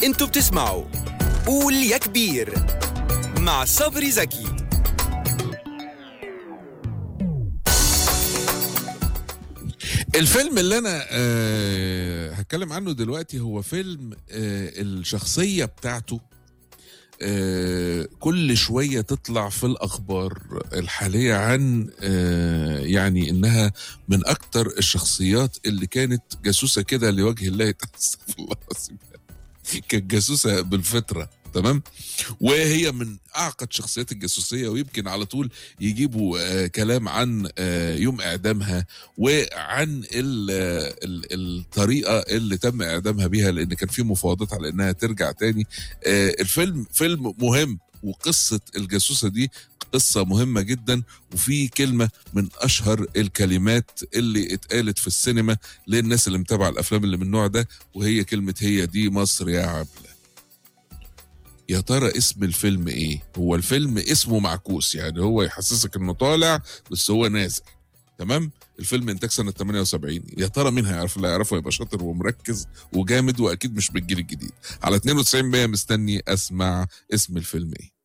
انتوا بتسمعوا قول يا كبير مع صبري زكي الفيلم اللي انا آه هتكلم عنه دلوقتي هو فيلم آه الشخصيه بتاعته آه كل شويه تطلع في الاخبار الحاليه عن آه يعني انها من اكتر الشخصيات اللي كانت جاسوسه كده لوجه الله استغفر الله العظيم. كانت جاسوسه بالفطره تمام وهي من اعقد شخصيات الجاسوسيه ويمكن على طول يجيبوا آه كلام عن آه يوم اعدامها وعن ال ال الطريقه اللي تم اعدامها بيها لان كان في مفاوضات على انها ترجع تاني آه الفيلم فيلم مهم وقصه الجاسوسه دي قصة مهمة جدا وفي كلمة من أشهر الكلمات اللي اتقالت في السينما للناس اللي متابعة الأفلام اللي من النوع ده وهي كلمة هي دي مصر يا عبلة يا ترى اسم الفيلم ايه هو الفيلم اسمه معكوس يعني هو يحسسك انه طالع بس هو نازل تمام الفيلم انتاج سنه 78 يا ترى مين هيعرف اللي هيعرفه يبقى شاطر ومركز وجامد واكيد مش بالجيل الجديد على 92 مستني اسمع اسم الفيلم ايه